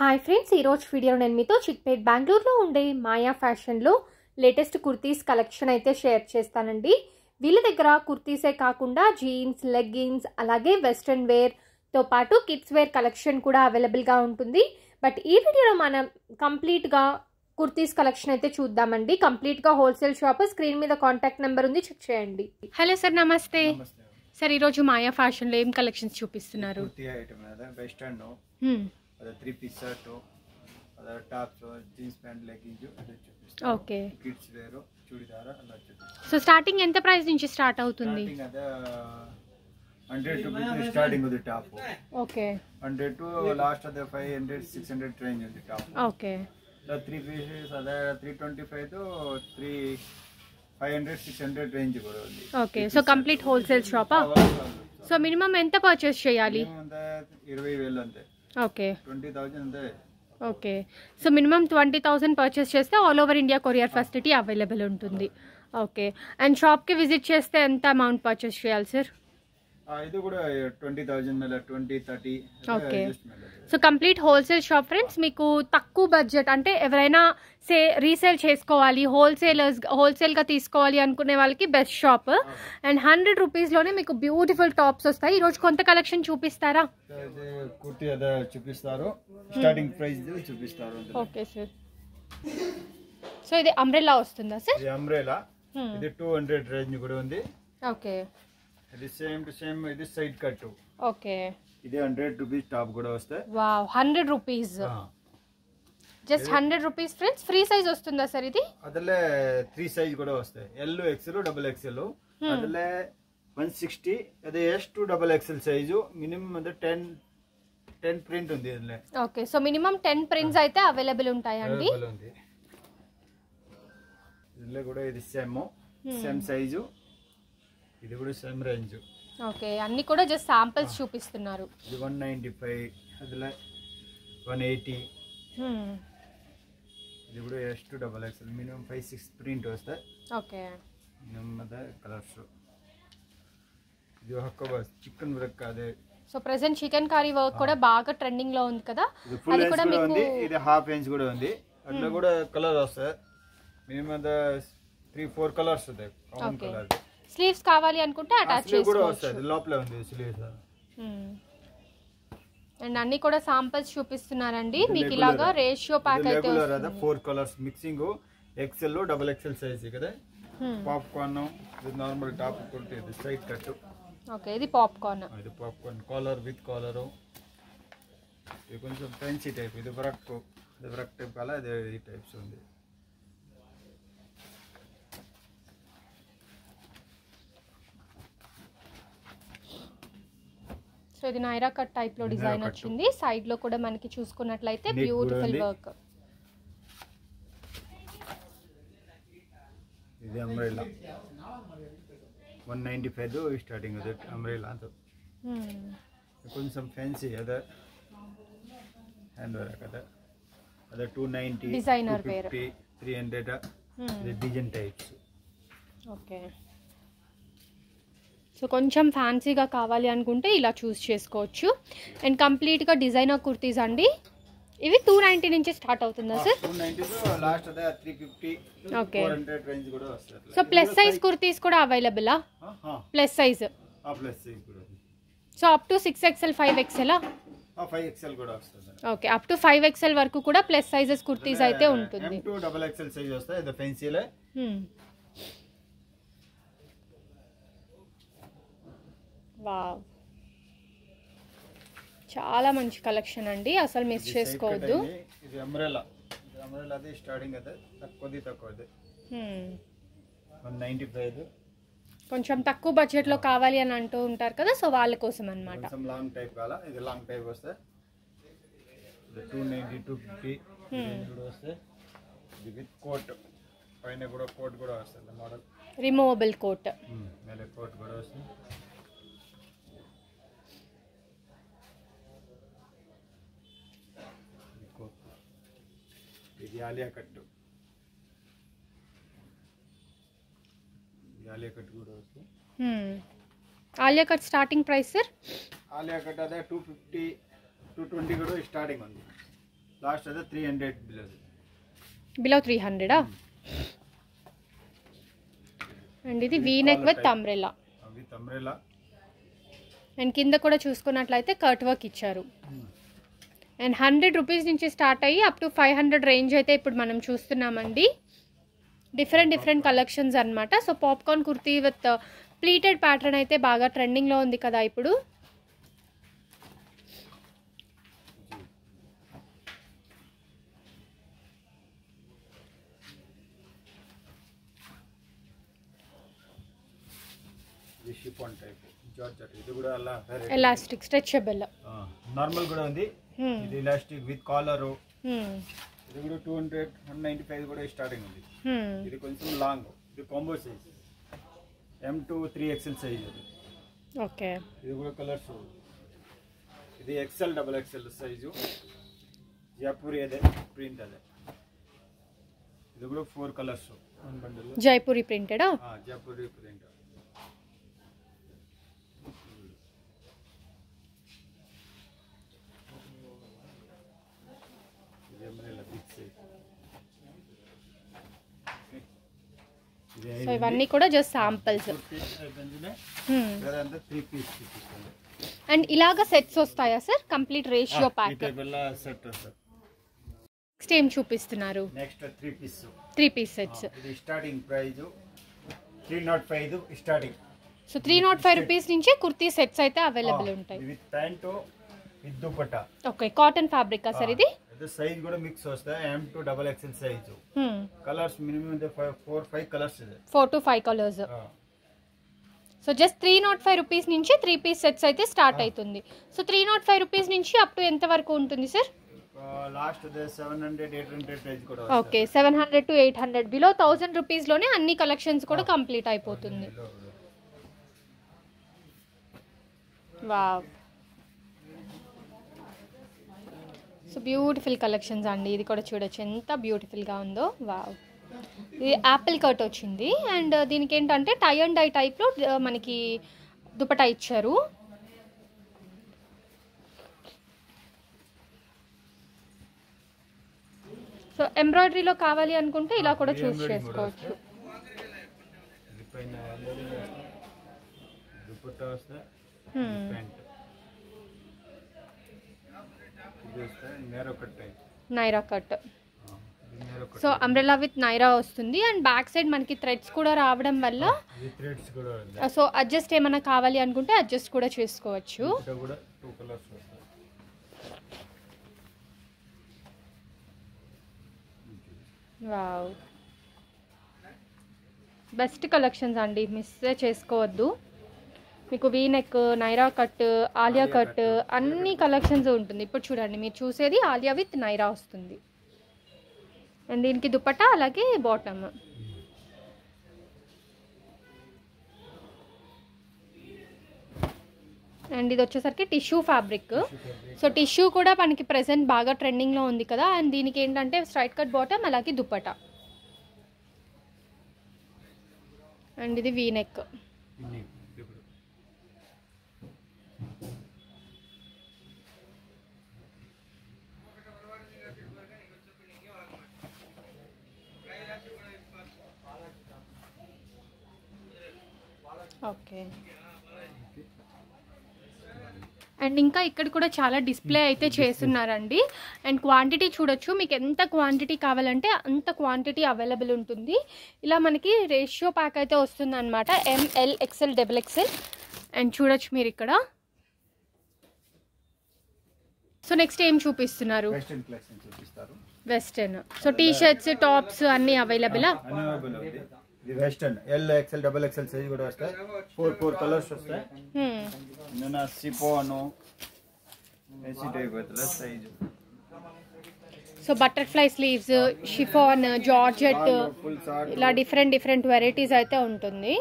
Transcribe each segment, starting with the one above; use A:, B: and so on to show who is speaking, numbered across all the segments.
A: Hi friends ఈరోజు video నేను మీతో చిక్పేట్ బెంగళూరులో ఉండే మాయా ఫ్యాషన్లో లేటెస్ట్ కుర్తీస్ కలెక్షన్ అయితే షేర్ చేస్తానండి వీళ్ళ దగ్గర కుర్తీసే కాకుండా జీన్స్ లెగ్గిన్స్ అలాగే వెస్ట్రన్ వేర్తో పాటు కిడ్స్ వేర్ కలెక్షన్ కూడా అవైలబుల్గా ఉంటుంది బట్ ఈ వీడియోలో మనం కంప్లీట్గా కుర్తీస్ కలెక్షన్ అయితే చూద్దామండి కంప్లీట్గా హోల్సేల్ షాప్ స్క్రీన్ మీద కాంటాక్ట్ నెంబర్ ఉంది చెక్ చేయండి హలో సార్ నమస్తే
B: నమస్తే
A: సార్ ఈరోజు మాయా ఫ్యాషన్లో ఏం కలెక్షన్స్ చూపిస్తున్నారు
B: ಕುರ್ತಿ ಐಟಮ್ ಅದ ವೆಸ್ಟರ್ನ್
A: హ్మ్.
B: ಅದ ತ್ರೀ ಪೀಸ್ ಶರ್ಟ್ ಅದ ಟಾಪ್ಸ್ ಜೀನ್ಸ್ ಪ್ಯಾಂಟ್ ಲೆಗ್ಗಿಂಗ್ ಅದು
A: ఓకే
B: ಕಿಡ್ಸ್ ವೇರ್ ಚೂಡಿದಾರ ಎಲ್ಲ ಚೂಡಿದಾರ
A: సో స్టార్టింగ్ ఎంత ప్రైస్ నుంచి స్టార్ట్ అవుతుంది
B: ಸ್ಟಾರ್ಟಿಂಗ್ ಅದ ಹಂಡ್ರೆಡ್ ರುಪೀಸ್ ಸ್ಟಾರ್ಟಿಂಗ್ ఉంది top
A: okay
B: hundred to last ಅದ five hundred six hundred range ఉంది ಟಾಪ್
A: ఓకే
B: ತ್ರೀ ಪೀಸಸ್ ಅದ three twenty five to three five hundred six hundred range కూడా ఉంది
A: ఓకే సో కంప్లీట్ హోల్సేల్ షాపా so minimum ఎంత purchase చేయాలి
B: అంతే ఇరవై వేలు అంతే
A: ఓకే
B: ట్వంటీ థౌజండ్ అంతే
A: okay so minimum twenty thousand purchase చేస్తే all over India courier facility available ఉంటుంది ఓకే అండ్ షాప్కి విజిట్ చేస్తే ఎంత అమౌంట్ పర్చేస్ చేయాలి సార్
B: ఆ, ఇది కూడా ట్వంటీ థౌజండ్ ಮೇಲೆ twenty thirty
A: Okay. So complete wholesale shop friends మీకు తక్కువ బడ్జెట్ అంటే ఎవరైనా సే రీసేల్ చేసుకోవాలి హోల్సేలర్స్ హోల్సేల్గా తీసుకోవాలి అనుకునే వాళ్ళకి బెస్ట్ షాప్ అండ్ హండ్రెడ్ రూపీస్లోనే మీకు బ్యూటిఫుల్ టాప్స్ వస్తాయి ఈరోజు కొంత కలెక్షన్ చూపిస్తారా
B: కుర్తి అదే చూపిస్తారు స్టార్టింగ్ ప్రైస్ చూపిస్తారు అందులో.
A: ఓకే సార్ సో ఇది అంబ్రెల్లా వస్తుందా సార్
B: ఇది అంబ్రేలా ఇది టూ హండ్రెడ్ రేంజ్ కూడా ఉంది
A: ఓకే
B: ఇది సేమ్ టు సేమ్ ఇది సైడ్ కట్
A: ఓకే
B: ఇది హండ్రెడ్ రూపీస్ టాప్ కూడా వస్తాయి
A: wow hundred rupees just hundred rupees friends free size వస్తుందా సార్ ఇది
B: ಅದರಲ್ಲೇ ತ್ರೀ ಸೈಜ್ ಕೂಡ ವಸ್ತಾయి ಎಲ್ ಎಕ್ಸೆಲ್ ಡಬಲ್ ಎಕ್ಸೆಲ್ ಅದರಲ್ಲೇ ಒನ್ ಸಿಕ್ಸ್ಟಿ ಅದೇ ಎಷ್ಟು ಡಬಲ್ ಎಕ್ಸೆಲ್ ಸೈಜು ಮಿನಿಮಮ್ ಅಂದ್ರೆ ಟೆನ್ టెన్ ప్రింట్ ఉంది ఇదిలే
A: okay so minimum ten prints అయితే అవైలబుల్ ఉంటాయండి
B: అవైలబుల్ ఉంది ఇదిలో కూడా ఇది సెమ్ సెమ్ సైజు ఇది కూడా సెమ్ రేంజ్
A: ఓకే అన్ని కూడా జస్ట్ శాంపిల్స్ చూపిస్తున్నారు
B: ఇది వన్ నైంటీ ఫైవ్ అదిలో వన్ ఎయిటీ ఇది కూడా ಎಷ್ಟು double XL minimum five six print ವಸ್ತಾయి
A: ఓకే
B: ನಮ್ಮದ ಕಲರ್ಸ್ ఇది ಹಾಕೋಬಹುದು ಚಿಕನ್ ವರ್ಕ್ ಅದೇ
A: so present chikankari work కూడా బాగా ట్రెండింగ్ లో ఉంది కదా
B: ఇది ఫుల్
A: అది
B: రేంజ్
A: కూడా
B: కూడా
A: మీకు
B: ఉంది ఇది హాఫ్ రేంజ్ కూడా ఉంది అట్లా కూడా కలర్ వస్తాయి మినిమం త్రీ ఫోర్ కలర్స్ ఉంటాయి కామన్
A: Okay.
B: కలర్
A: స్లీవ్స్ కావాలి అనుకుంటే అటాచ్
B: స్లీవ్ కూడా
A: చేసుకోవచ్చు
B: వస్తాయి లోపలే ఉంది స్లీవ్స్
A: అండ్ అన్ని కూడా శాంపిల్స్ చూపిస్తున్నారండి మీకు ఇలాగా రేషియో ప్యాక్ అయితే
B: రెగ్యులర్ అదే
A: వస్తుంది
B: four colours mixing XL double XL size కదా
A: Hmm.
B: పాప్కార్న్ ఇది నార్మల్ టాప్ కొట్టి ఇది సైడ్ కట్
A: ఓకే ఇది పాప్కార్న్
B: ఇది పాప్కార్న్ కాలర్ విత్ కాలర్ ఇది కొంచెం ఫ్రెన్సీ టైప్ ఇది వరక్ ఇది వరక్ టైప్ కల ఇది ఈ టైప్స్ ఉంది
A: సో ఇది నైరా కట్ టైప్ లో
B: నైరా
A: డిజైన్
B: కట్.
A: వచ్చింది సైడ్ లో కూడా మనకి చూసుకున్నట్లయితే
B: Neck కూడా
A: బ్యూటిఫుల్
B: ఉంది.
A: వర్క్
B: ఇది umbrella one ninety five starting అది అంబ్రెల్లా ಅಂತ కొంచెం ఫ్యాన్సీ అదే హ్యాండ్ వర్క్ అదే అదే two ninety
A: Designer wear.
B: Fifty three hundred ఇది డిజైన్ టైప్స్
A: ఓకే సో కొంచెం ఫ్యాన్సీగా కావాలి అనుకుంటే ఇలా చూస్ చేసుకోవచ్చు అండ్ కంప్లీట్గా డిజైనర్ కుర్తీస్ అండి ఇవి టూ నైంటీ నుంచి స్టార్ట్ అవుతుందా సార్
B: టూ నైంటీ లాస్ట్ అదే three fifty
A: Okay.
B: Four hundred range కూడా వస్తుంది
A: సో ప్లస్ సైజ్ కుర్తీస్ కూడా అవైలబులా ప్లస్ సైజ్
B: ప్లస్ సైజ్ కూడా
A: so up to six XL five XL
B: five XL కూడా వస్తుంది
A: okay up to five XL వరకు కూడా ప్లస్ సైజెస్ కుర్తీస్ అయితే ఉంటుంది
B: టూ డబల్ ఎక్స్ఎల్ సైజ్ వస్తాయి ఇది ఫెన్సీలే
A: వావ్ చాలా మంచి కలెక్షన్ అండి అసలు మిస్ చేసుకోవద్దు
B: ఇది అంబ్రెలా ఇది అంబ్రెలా అది స్టార్టింగ్ అదే తక్కువది తక్కువది
A: Hmm.
B: వన్ నైంటీ ఫైవ్
A: కొంచెం తక్కువ బడ్జెట్లో కావాలి అని అంటూ ఉంటారు కదా సో వాళ్ళ కోసం అనమాట
B: కొంచెం లాంగ్ టైప్ కావాలా ఇది లాంగ్ టైప్ వస్తే ఇది టూ నైంటీ టూ ఫిఫ్టీ కూడా వస్తే ఇది విత్ కోట్ పైన కూడా కోట్ కూడా వస్తుంది మోడల్
A: రిమూవబుల్ కోట్
B: ಮೇಲೆ ಕೋಟ್ ಕೂಡ ವస్తుంది ఇది కోట్. ఇది ఆలియా కట్టు ఇది ఆలియా కట్ కూడా వస్తుంది
A: Alia cut starting price sir
B: Alia cut అదే టూ ఫిఫ్టీ టూ ట్వంటీ కూడా స్టార్టింగ్ ఉంది లాస్ట్ అదే three hundred below
A: below three హండ్రెడా అండ్ ఇది V neck with umbrella
B: with umbrella
A: and కింద కూడా చూసుకున్నట్లయితే కర్ట్ వర్క్ ఇచ్చారు అండ్ హండ్రెడ్ రూపీస్ నుంచి స్టార్ట్ అయ్యి up to five hundred range అయితే ఇప్పుడు మనం చూస్తున్నామండి డిఫరెంట్ డిఫరెంట్ కలెక్షన్స్ అన్నమాట so popcorn kurti with pleated pattern అయితే బాగా ట్రెండింగ్లో ఉంది కదా ఇప్పుడు
B: ఇది షిఫాన్ టైప్ జార్జెట్ ఇది కూడా అలా
A: ఎలాస్టిక్ స్ట్రెచబుల్
B: నార్మల్ కూడా ఉంది ఇది ఎలాస్టిక్ విత్ కాలరు
A: Hmm.
B: ఇది కూడా two hundred one ninety five కూడా స్టార్టింగ్ ఉంది
A: Hmm.
B: ఇది కొంచెం లాంగ్ ఇది combo size M to three XL size అది
A: ఓకే
B: ఇది కూడా కలర్స్ ఇది XL double XL size Jaipuri అదే ప్రింట్ అదే ఇది కూడా four colours one bundle
A: Jaipuri ప్రింటెడా
B: జైపూరి ప్రింట్ ఇది umbrella big size. ఇది
A: సో ఇవన్నీ కూడా జస్ట్ శాంపిల్స్
B: four piece అయిపోయింది. వేరంతా త్రీ పీస్ చూపిస్తాను
A: అండ్ ఇలాగ సెట్స్ వస్తాయా సార్ కంప్లీట్ రేషియో
B: ఈ
A: ప్యాక్
B: టైప్ ಎಲ್ಲ సెట్ సార్
A: నెక్స్ట్ ఏం చూపిస్తున్నారు
B: next three piece
A: three piece sets
B: ఇది starting price three nought five starting
A: so three nought five rupees నుంచి కుర్తీ సెట్స్ అయితే అవైలబుల్ ఉంటాయి
B: with pant with dupatta
A: okay cotton fabric sir ఇది
B: ఇది size కూడా మిక్స్ వస్తాయి M to double XL size colours minimum four five colours ಇದೆ
A: four to five colours
B: ఆ,
A: so just three nought five rupees నుంచి three piece sets అయితే start అవుతుంది so three nought five rupees నుంచి up to ఎంత వరకు ఉంటుంది sir
B: last seven hundred eight hundred range కూడా
A: okay seven hundred to eight hundred below thousand రూపీస్లోనే అన్ని కలెక్షన్స్ కూడా కంప్లీట్ అయిపోతుంది వావ్ సో బ్యూటిఫుల్ కలెక్షన్స్ అండి ఇది కూడా చూడొచ్చు ఎంత బ్యూటిఫుల్గా ఉందో వావ్ ఇది యాపిల్ కట్ వచ్చింది అండ్ దీనికి ఏంటంటే టై అండ్ డై టైప్లో మనకి దుపటా ఇచ్చారు సో ఎంబ్రాయిడరీలో కావాలి అనుకుంటే ఇలా కూడా చూస్ చేసుకోవచ్చు
B: ఇది పైన embroidery వస్తాయి. దుపట్టా వస్తాయి
A: Hmm.
B: ప్యాంట్ ఇది వస్తాయి narrow cut type
A: Naira cut
B: ఇది narrow cut
A: so umbrella with Naira వస్తుంది అండ్ బ్యాక్ సైడ్ మనకి థ్రెడ్స్ కూడా రావడం వల్ల
B: ఇది థ్రెడ్స్ కూడా ఉంది
A: సో అడ్జస్ట్ ఏమైనా కావాలి అనుకుంటే అడ్జస్ట్ కూడా చేసుకోవచ్చు
B: ఇక్కడ కూడా టూ కలర్స్ వస్తాయి
A: వావ్ బెస్ట్ కలెక్షన్స్ అండి మిస్ చేసుకోవద్దు మీకు V neck Naira cut Alia cut అన్ని కలెక్షన్స్ ఉంటుంది ఇప్పుడు చూడండి మీరు చూసేది ఆలియా విత్ నైరా వస్తుంది అండ్ దీనికి దుపట్టా అలాగే బాటమ్ అండ్ ఇది వచ్చేసరికి టిష్యూ ఫ్యాబ్రిక్ సో టిష్యూ కూడా మనకి ప్రెసెంట్ బాగా ట్రెండింగ్లో ఉంది కదా అండ్ దీనికి ఏంటంటే స్ట్రైట్ కట్ బాటమ్ అలాగే దుప్పట అండ్ ఇది వీ నెక్
B: ఇది ఇప్పుడు
A: ఓకే అండ్ ఇంకా ఇక్కడ కూడా చాలా డిస్ప్లే అయితే చేస్తున్నారండి అండ్ క్వాంటిటీ చూడొచ్చు మీకు ఎంత క్వాంటిటీ కావాలంటే అంత క్వాంటిటీ అవైలబుల్ ఉంటుంది ఇలా మనకి రేషియో ప్యాక్ అయితే వస్తుంది అనమాట M L XL double XL and చూడొచ్చు మీరు ఇక్కడ సో నెక్స్ట్ ఏం చూపిస్తున్నారు
B: వెస్టర్న్ కలెక్షన్ చూపిస్తారు
A: western so T shirts tops అన్నీ అవైలబులా
B: అవైలబుల్ ఉంది ఇది western L XL double XL size కూడా వస్తాయి ఫోర్ ఫోర్ కలర్స్ వస్తాయి నిన్న సిపోను ఏసీ టైప్ అవుతుంది size
A: so butterfly sleeves chiffon georgette
B: full short
A: ఇలా డిఫరెంట్ డిఫరెంట్ వెరైటీస్ అయితే ఉంటుంది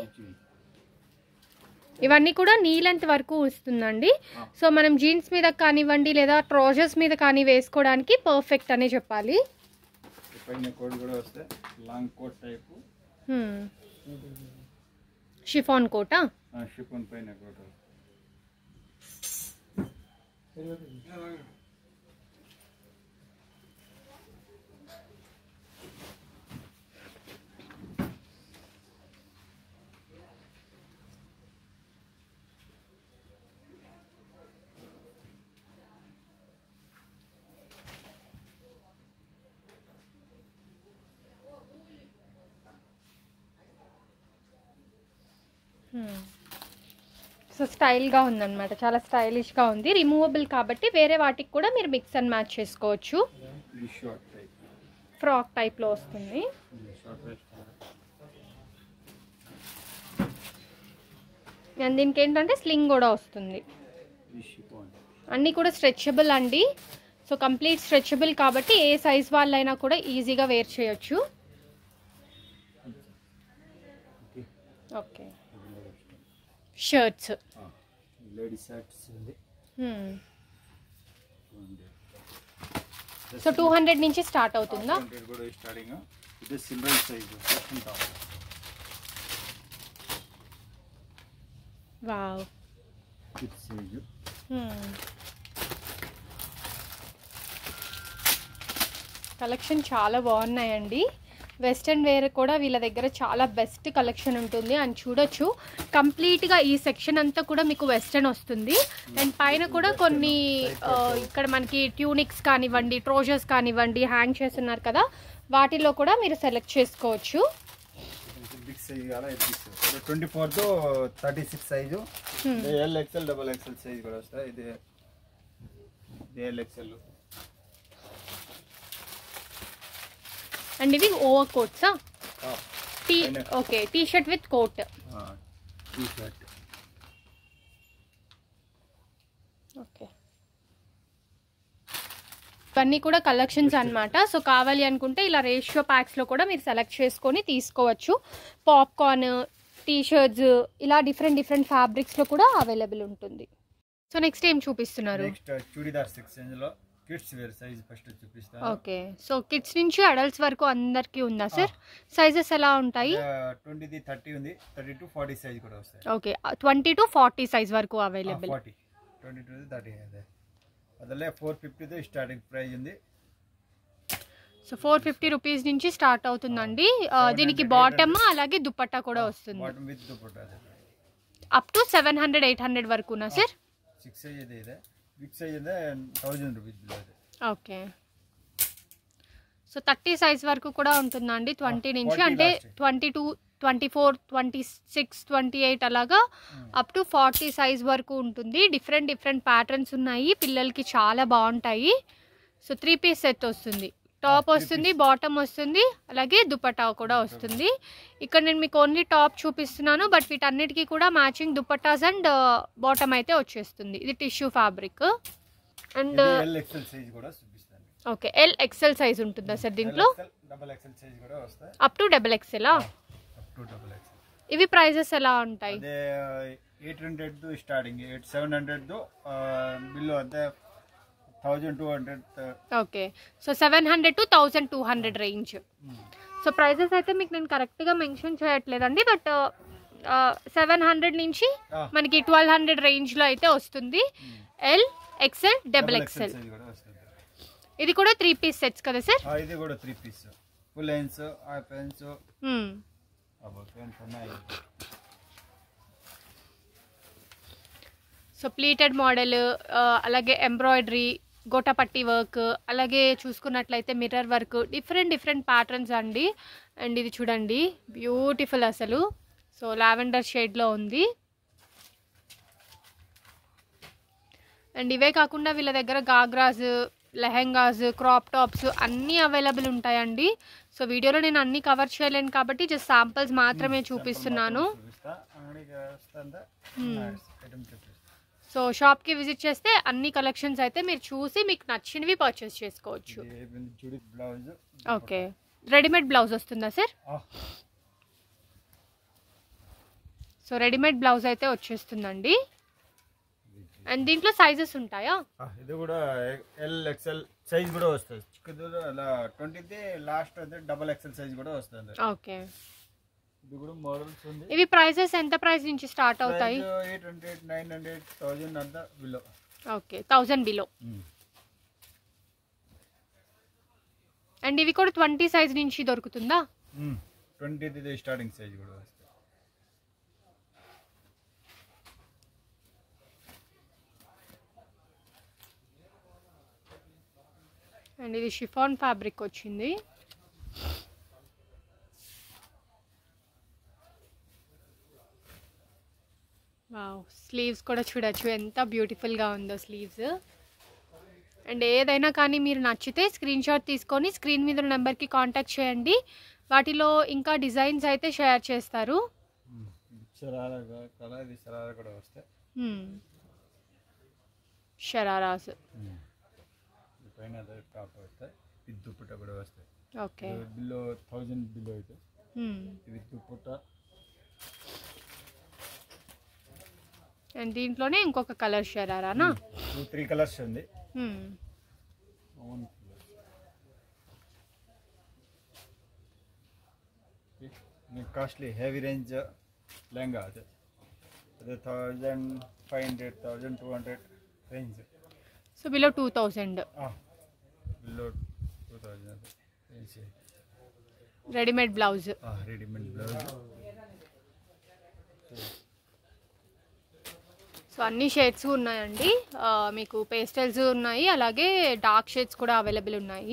A: ఇవన్నీ కూడా నీ లెంత్ వరకు వస్తుందండి సో మనం జీన్స్ మీద కానివ్వండి లేదా ట్రౌజర్స్ మీద కానీ వేసుకోవడానికి పర్ఫెక్ట్ అనే చెప్పాలి
B: పైన కోట్ కూడా వస్తాయి లాంగ్ కోట్ టైపు
A: షిఫాన్ కోటా
B: షిఫోన్ పైన కోట్
A: సో స్టైల్గా ఉందన్నమాట చాలా స్టైలిష్గా ఉంది రిమూవబుల్ కాబట్టి వేరే వాటికి కూడా మీరు మిక్స్ అండ్ మ్యాచ్ చేసుకోవచ్చు
B: ఇది షార్ట్ టైప్
A: ఫ్రాక్ టైప్లో వస్తుంది
B: షార్ట్ వేస్ట్
A: అండ్ దీనికి ఏంటంటే స్లింగ్ కూడా వస్తుంది
B: ఇది షిఫాన్
A: అన్నీ కూడా స్ట్రెచబుల్ అండి సో కంప్లీట్ స్ట్రెచబుల్ కాబట్టి ఏ సైజ్ వాళ్ళైనా కూడా ఈజీగా వేర్ చేయొచ్చు
B: okay
A: okay shirts
B: lady shirts ఉంది
A: సో టూ హండ్రెడ్ నుంచి స్టార్ట్ అవుతుందా
B: హండ్రెడ్ కూడా స్టార్టింగ్ ఇది సింగిల్ సైజ్ ఉంటాం
A: వావ్
B: కిడ్స్ సైజ్
A: కలెక్షన్ చాలా బాగున్నాయండి వెస్ట్రన్ వేర్ కూడా వీళ్ళ దగ్గర చాలా బెస్ట్ కలెక్షన్ ఉంటుంది అని చూడొచ్చు కంప్లీట్గా ఈ సెక్షన్ అంతా కూడా మీకు వెస్ట్రన్ వస్తుంది అండ్ పైన కూడా కొన్ని ఆ, ఇక్కడ మనకి ట్యూనిక్స్ కానివ్వండి ట్రోజర్స్ కానివ్వండి హ్యాంగ్ చేస్తున్నారు కదా వాటిలో కూడా మీరు సెలెక్ట్ చేసుకోవచ్చు
B: బిగ్ సైజ్ కావాలా ఇది big size twenty four to thirty six size L XL double XL size కూడా వస్తాయి ఇది ఇది ఎల్ ఎక్స్ఎల్
A: అండ్ ఇవి ఓవర్ కోట్సా T okay T shirt with coat
B: T shirt
A: okay ఇవన్నీ కూడా కలెక్షన్స్ అన్నమాట సో కావాలి అనుకుంటే ఇలా రేషియో ప్యాక్స్లో కూడా మీరు సెలెక్ట్ చేసుకొని తీసుకోవచ్చు పాప్కార్న్ టీ షర్ట్స్ ఇలా డిఫరెంట్ డిఫరెంట్ ఫ్యాబ్రిక్స్లో కూడా అవైలబుల్ ఉంటుంది సో నెక్స్ట్ ఏం చూపిస్తున్నారు
B: నెక్స్ట్ చూడిదార్ సెక్షన్ లో కిడ్స్ వేర్ సైజ్ ఫస్ట్ చూపిస్తా
A: ఓకే సో కిడ్స్ నుంచి అడల్ట్స్ వరకు అందరికీ ఉందా సార్ సైజెస్ ఎలా ఉంటాయి
B: ట్వంటీది థర్టీ ఉంది థర్టీ టు ఫార్టీ సైజ్ కూడా వస్తాయి
A: okay twenty to forty size వరకు available
B: forty twenty to thirty అదే ಅದಲ್ಲೇ ಫೋರ್ ಫಿಫ್ಟಿದು ಸ್ಟಾರ್ಟಿಂಗ್ ಪ್ರೈಸ್ ఉంది
A: సో ఫోర్ ఫిఫ్టీ రూపీస్ నుంచి స్టార్ట్ అవుతుందండి ఆ, దీనికి బాటమ్ అలాగే దుపట్టా కూడా వస్తుంది
B: ಬಾಟಮ್ ವಿತ್ ದುಪ್ಪಟ್ಟ ಅದೇ
A: up to seven hundred eight hundred వరకునా సార్
B: ಸಿಕ್ಸ್ ಸೈಜ್ ಇದೆ ಇದೆ ಬಿಗ್ ಸೈಜ್ ಇದೆ ತೌಸಂಡ್ ರುಪೀಸ್ ಬಿಲ್ ಇದೆ
A: ఓకే సో థర్టీ సైజ్ వరకు కూడా ఉంటుందండి ట్వంటీ నుంచి
B: 40
A: అంటే
B: last.
A: Twenty two twenty four twenty six twenty eight అలాగా అప్ టు ఫార్టీ సైజ్ వరకు ఉంటుంది డిఫరెంట్ డిఫరెంట్ ప్యాటర్న్స్ ఉన్నాయి పిల్లలకి చాలా బాగుంటాయి సో త్రీ పీస్ సెట్ వస్తుంది టాప్
B: three
A: వస్తుంది బాటమ్ వస్తుంది అలాగే దుపట్టా కూడా వస్తుంది ఇక్కడ నేను మీకు ఓన్లీ టాప్ చూపిస్తున్నాను బట్ వీటన్నిటికీ కూడా మ్యాచింగ్ దుపట్టాస్ అండ్ బాటమ్ అయితే వచ్చేస్తుంది ఇది టిష్యూ ఫ్యాబ్రిక్ అండ్
B: ఇది ఎల్ ఎక్సెల్ సైజ్ కూడా చూపిస్తాను
A: ఓకే ఎల్ ఎక్సెల్ సైజ్ ఉంటుందా సార్ దీంట్లో
B: డబల్ ఎక్సెల్ సైజ్ కూడా వస్తాయి
A: అప్ టు డబల్ ఎక్సెలా
B: అప్ టు డబల్ ఎక్సెల్
A: ఇవి ప్రైజెస్ ఎలా ఉంటాయి
B: ಅದೇ ಏಟ್ ಹಂಡ್ರೆಡ್ದು ಸ್ಟಾರ್ಟಿಂಗ್ ಏಟ್ ಸೆವೆನ್ ಹಂಡ್ರೆಡ್ದು ಬಿಲ್ಲು ಅದೇ thousand two hundred
A: okay so seven hundred to thousand two hundred range so prices అయితే మీకు నేను కరెక్ట్గా మెన్షన్ చేయట్లేదండి బట్ సెవెన్ హండ్రెడ్ నుంచి మనకి ట్వెల్వ్ హండ్రెడ్ రేంజ్లో అయితే వస్తుంది L XL double XL
B: size కూడా వస్తుంది
A: ఇది కూడా త్రీ పీస్ సెట్స్ కదా సార్
B: ఆ, ఇది కూడా three piece full hands half hands pants ఉన్నాయి
A: సో ప్లీటెడ్ మోడల్ అలాగే ఎంబ్రాయిడరీ గోటపట్టి వర్క్ అలాగే చూసుకున్నట్లయితే mirror work different different patterns అండి అండ్ ఇది చూడండి బ్యూటిఫుల్ అసలు సో లావెండర్ షేడ్లో ఉంది అండ్ ఇవే కాకుండా వీళ్ళ దగ్గర గాగ్రాస్ లెహెంగాస్ క్రాప్ టాప్స్ అన్నీ అవైలబుల్ ఉంటాయండి సో వీడియోలో నేను అన్నీ కవర్ చేయలేను కాబట్టి జస్ట్ శాంపిల్స్ మాత్రమే చూపిస్తున్నాను
B: చూపిస్తా అంగడికి వస్తుంద ఐటమ్ చూపిస్తా
A: సో షాప్కి విజిట్ చేస్తే అన్ని కలెక్షన్స్ అయితే మీరు చూసి మీకు నచ్చినవి పర్చేస్ చేసుకోవచ్చు
B: ఇది chudi blouse
A: okay readymade blouse వస్తుందా సార్ సో రెడీమేడ్ బ్లౌజ్ అయితే వచ్చేస్తుందండి అండ్ దీంట్లో సైజెస్ ఉంటాయా
B: ఇది కూడా ఎల్ ఎక్సెల్ సైజ్ కూడా వస్తుంది చిక్కది అలా ట్వంటీది లాస్ట్ అదే డబల్ ఎక్సెల్ సైజ్ కూడా వస్తుంది
A: ఓకే
B: ఇది కూడా మోడల్స్ ఉంది
A: ఇవి ప్రైసెస్ ఎంత ప్రైస్ నుంచి స్టార్ట్ అవుతాయి
B: eight hundred nine hundred thousand అంతా below
A: okay thousand below and ఇవి కూడా ట్వంటీ సైజ్ నుంచి దొరుకుతుందా
B: ట్వంటీది స్టార్టింగ్ సైజ్ కూడా వస్తుంది
A: అండ్ ఇది షిఫాన్ ఫ్యాబ్రిక్ వచ్చింది వావ్ స్లీవ్స్ కూడా చూడొచ్చు ఎంత బ్యూటిఫుల్గా ఉందో స్లీవ్స్ అండ్ ఏదైనా కానీ మీరు నచ్చితే స్క్రీన్ షాట్ తీసుకొని స్క్రీన్ మీద ఉన్న నెంబర్కి కాంటాక్ట్ చేయండి వాటిలో ఇంకా డిజైన్స్ అయితే షేర్ చేస్తారు
B: శరారా కలర్ ఇది శరారా కూడా వస్తాయి
A: హ్మ్. షరారాస్
B: ఈ పైన అదే టాప్ వస్తాయి ఇది దుప్పట కూడా వస్తాయి
A: ఓకే
B: బిలో థౌజండ్ బిలో అయితే
A: హ్మ్.
B: ఇది దుప్పట
A: అండ్ దీంట్లోనే ఇంకొక కలర్ షరారానా
B: టూ త్రీ కలర్స్ ఉంది
A: hmm.
B: Own costly heavy range lehenga అది అది thousand five hundred thousand two hundred range
A: so below two thousand
B: below two thousand range
A: readymade blouse
B: readymade blouse
A: so అన్ని షేడ్స్ ఉన్నాయండి ఆ, మీకు పేస్టల్స్ ఉన్నాయి అలాగే డార్క్ షేడ్స్ కూడా అవైలబుల్ ఉన్నాయి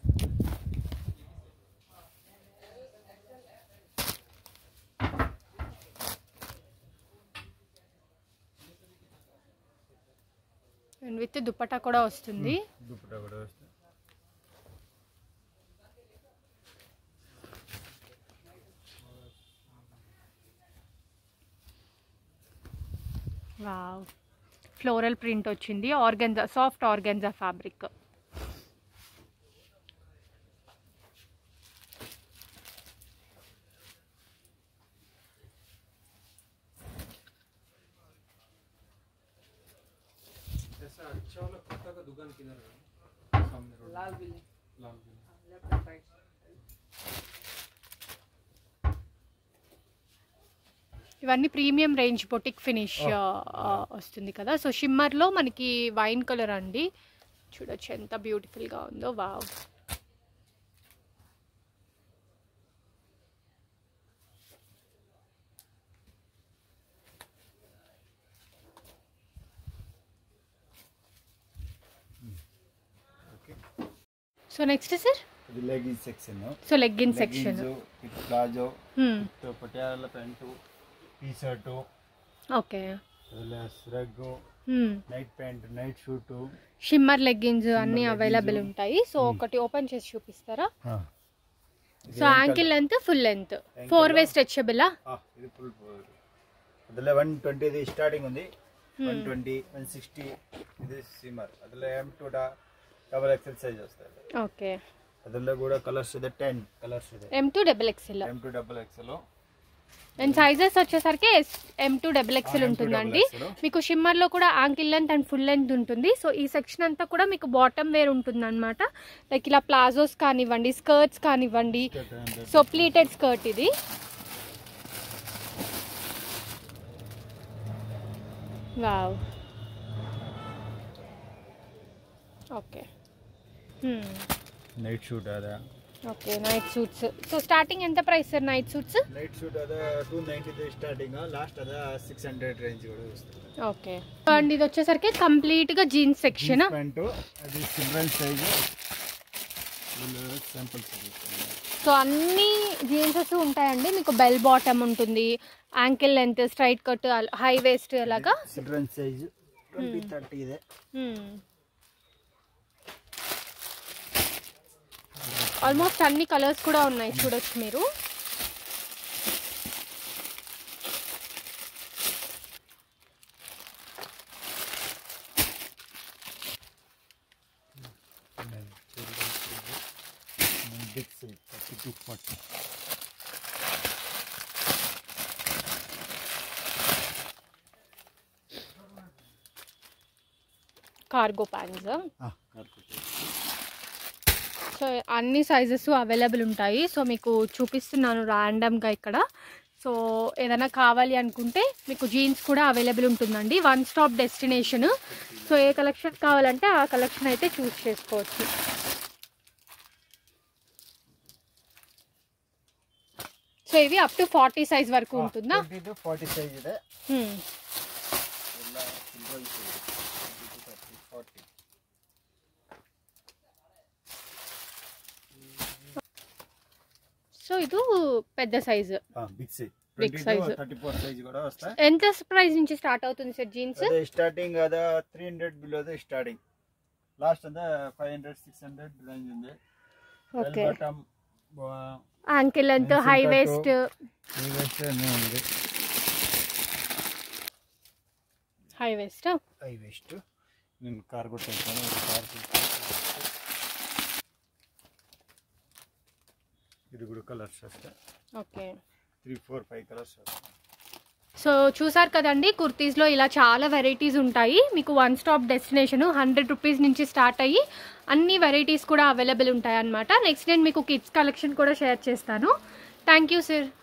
A: అండ్ విత్ దుపట్టా కూడా వస్తుంది
B: దుప్పట కూడా వస్తాయి
A: వావ్ ఫ్లోరల్ ప్రింట్ వచ్చింది ఆర్గెన్జా సాఫ్ట్ ఆర్గెన్జా ఫ్యాబ్రిక్
C: जैसा अच्छा वाला कुर्ता का दुकान किधर है सामने रोड लाल बिल लाल बिल
A: ఇవన్నీ ప్రీమియం రేంజ్ బొటిక్ ఫినిష్ వస్తుంది కదా సో షిమ్మర్లో మనకి వైన్ కలర్ అండి చూడొచ్చు ఎంత బ్యూటిఫుల్గా ఉందో wow
B: okay
A: so next sir
B: ఇది legging section
A: so legging section
B: ఇది palazzo Patiala pant T shirt
A: okay
B: rug night pant night suit
A: shimmer leggings అన్నీ
B: leggings.
A: అవైలబుల్ ఉంటాయి సో ఒకటి ఓపెన్ చేసి చూపిస్తారా
B: ఇది
A: సో
B: ఏం
A: ankle
B: colour?
A: Length full length
B: Ankle
A: four way
B: లో?
A: స్ట్రెచబులా
B: ఆ, ఇది ఫుల్ అదిలో వన్ ట్వంటీది స్టార్టింగ్ ఉంది వన్ ట్వంటీ వన్ సిక్స్టీ ఇది సిమర్ అదిలో M to double XL size వస్తాయి
A: ఓకే
B: అదిలో కూడా కలర్స్ ಇದೆ టెన్ కలర్స్ ಇದೆ
A: M to double XL
B: M to double XL
A: and sizes వచ్చేసరికి ఎం టూ డబుల్ ఎక్స్ఎల్
B: ఆ, M2
A: ఉంటుందండి
B: XL.
A: మీకు షిమ్మర్ లో కూడా ankle length and full length ఉంటుంది సో ఈ సెక్షన్ అంతా కూడా మీకు బాటమ్ వేర్ ఉంటుంది అనమాట లైక్ ఇలా ప్లాజోస్ కానివ్వండి స్కర్ట్స్ కానివ్వండి సో ప్లీటెడ్ స్కర్ట్ ఇది వావ్ ఓకే
B: ನೈಟ್ ಶೂಟ್ ಅದ
A: okay night suits so starting ఎంత price sir night suits
B: night suit ಅದ ಟೂ ನೈಂಟಿ ಸ್ಟಾರ್ಟಿಂಗ್ ಲಾಸ್ಟ್ ಅದ six hundred range
A: okay and ఇది వచ్చేసరికి కంప్లీట్ గా జీన్స్ సెక్షన్
B: ಪ್ಯಾಂಟು ಅದು children size samples
A: so అన్ని jeanses ఉంటాయండి మీకు బెల్ బాటమ్ ఉంటుంది ankle length straight cut high waist అలాగా
B: ಚಿಲ್ಡ್ರನ್ ಸೈಜ್ ಟ್ವೆಂಟಿ ತರ್ಟಿ ಇದೆ
A: ఆల్మోస్ట్ అన్ని కలర్స్ కూడా ఉన్నాయి చూడొచ్చు మీరు
B: big size thirty to forty
A: cargo pants
B: ಹಾಂ
A: సో అన్ని సైజెస్ అవైలబుల్ ఉంటాయి సో మీకు చూపిస్తున్నాను ర్యాండమ్గా ఇక్కడ సో ఏదైనా కావాలి అనుకుంటే మీకు జీన్స్ కూడా అవైలబుల్ ఉంటుందండి వన్ స్టాప్ డెస్టినేషన్ సో ఏ కలెక్షన్ కావాలంటే ఆ కలెక్షన్ అయితే చూస్ చేసుకోవచ్చు సో ఇవి అప్ టు ఫార్టీ సైజ్ వరకు ఉంటుందా
B: ಟ್ವೆಂಟಿ ಟು ಫಾರ್ಟಿ ಸೈಜ್ ಇದೆ
A: హ్మ్.
B: ಎಲ್ಲ children size thirty forty
A: so ఇది పెద్ద సైజు
B: ಹಾಂ big size
A: Big size.
B: Thirty four size కూడా వస్తాయి
A: ఎంత ప్రైస్ నుంచి స్టార్ట్ అవుతుంది సార్ జీన్స్
B: ಅದೇ ಸ್ಟಾರ್ಟಿಂಗ್ ಅದ ತ್ರೀ ಹಂಡ್ರೆಡ್ ಬಿಲೋದೆ ಸ್ಟಾರ್ಟಿಂಗ್ ಲಾಸ್ಟ್ ಅಂದ್ರೆ five hundred six hundred range ఉంది
A: okay
B: bottom
A: ankle length
B: Pencil
A: high
B: cut.
A: Waist
B: ఈ వెస్ట్ అన్నీ ఉంది
A: హై వేస్ట్
B: ఐ వెస్ట్ నేను కార్ కొట్టాను కార్ ఇది కూడా కలర్స్ వస్తాయి
A: okay
B: three four five colours వస్తాయి
A: సో చూసారు కదండి కుర్తీస్లో ఇలా చాలా వెరైటీస్ ఉంటాయి మీకు one stop destination hundred rupees నుంచి స్టార్ట్ అయ్యి అన్ని వెరైటీస్ కూడా అవైలబుల్ ఉంటాయి అన్నమాట నెక్స్ట్ నేను మీకు కిడ్స్ కలెక్షన్ కూడా షేర్ చేస్తాను థ్యాంక్ యూ సార్